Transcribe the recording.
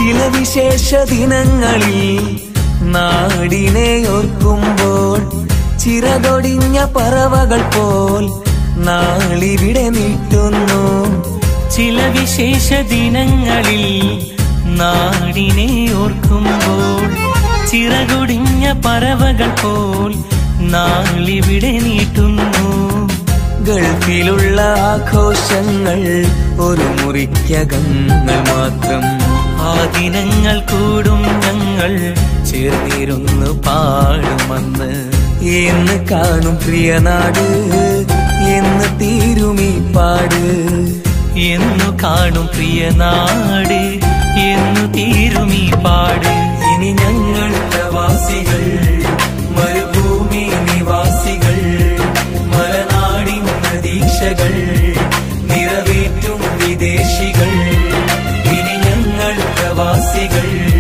ചില വിശേഷ ദിനങ്ങളിൽ നാടിനെ ഓർക്കുമ്പോൾ ചിറകൊടിഞ്ഞ പറവകൾ പോൽ നാളിവിടെ നീട്ടുന്നു ചില വിശേഷ ദിനങ്ങളിൽ നാടിനെ ഓർക്കുമ്പോൾ ചിറകൊടിഞ്ഞ പറവകൾ പോൽ നാളിവിടെ നീട്ടുന്നു ഗൾഫിലുള്ള ആഘോഷങ്ങൾ ഒരു മുറിക്കകങ്ങൾ മാത്രം ആ ദിനങ്ങൾ കൂടും ഞങ്ങൾ ചേർന്നിരുന്നു പാടുമെന്ന് എന്ന് കാണും പ്രിയനാട് എന്ന് തീരുമീ പാട് എന്നു കാണും പ്രിയ നാട് എന്നു തീരുമീ പാട് ഇനി ഞങ്ങൾ പ്രവാസികൾ മരുഭൂമി നിവാസികൾ മലനാടിൻ പ്രതീക്ഷകൾ നിറവേറ്റും വിദേശികൾ ഇനി ഞങ്ങൾ പ്രവാസികൾ